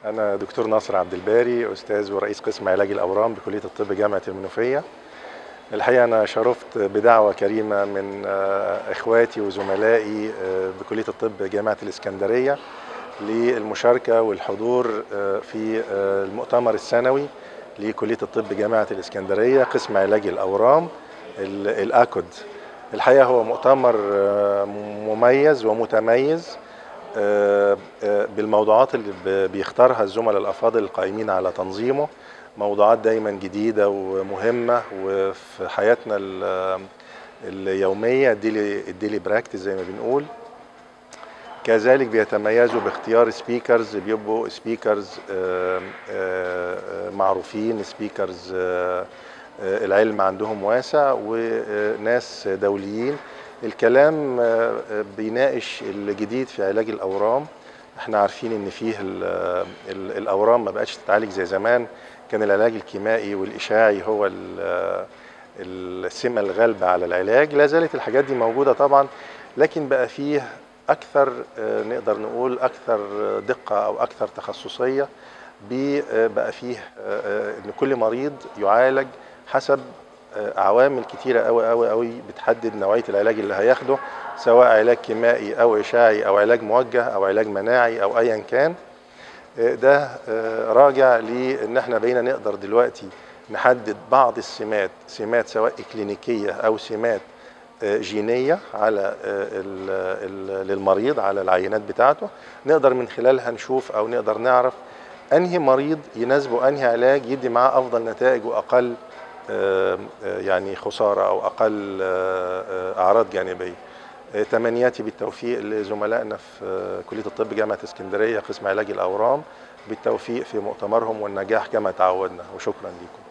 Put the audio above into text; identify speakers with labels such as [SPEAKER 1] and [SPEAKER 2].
[SPEAKER 1] أنا دكتور ناصر عبد الباري أستاذ ورئيس قسم علاج الأورام بكلية الطب جامعة المنوفية. الحقيقة أنا شرفت بدعوة كريمة من إخواتي وزملائي بكلية الطب جامعة الإسكندرية للمشاركة والحضور في المؤتمر السنوي لكلية الطب جامعة الإسكندرية قسم علاج الأورام الأكود. الحقيقة هو مؤتمر مميز ومتميز بالموضوعات اللي بيختارها الزملاء الافاضل القائمين على تنظيمه موضوعات دايما جديده ومهمه وفي حياتنا اليوميه الديلي الديلي براكتس زي ما بنقول كذلك بيتميزوا باختيار سبيكرز بيبقوا سبيكرز معروفين سبيكرز العلم عندهم واسع وناس دوليين الكلام بيناقش الجديد في علاج الاورام احنا عارفين ان فيه الاورام ما بقتش تتعالج زي زمان كان العلاج الكيمائي والاشاعي هو السمه الغالبه على العلاج لا زالت الحاجات دي موجوده طبعا لكن بقى فيه اكثر نقدر نقول اكثر دقه او اكثر تخصصيه بقى فيه ان كل مريض يعالج حسب عوامل كتيرة قوي قوي قوي بتحدد نوعية العلاج اللي هياخده سواء علاج كيمائي أو إشاعي أو علاج موجه أو علاج مناعي أو أيا كان ده راجع لأن احنا بقينا نقدر دلوقتي نحدد بعض السمات سمات سواء إكلينيكية أو سمات جينية على للمريض على العينات بتاعته نقدر من خلالها نشوف أو نقدر نعرف أنهي مريض يناسبه أنهي علاج يدي معاه أفضل نتائج وأقل يعني خسارة أو أقل أعراض جانبية تمنياتي بالتوفيق لزملائنا في كلية الطب جامعة اسكندرية قسم علاج الأورام بالتوفيق في مؤتمرهم والنجاح كما تعودنا وشكرا لكم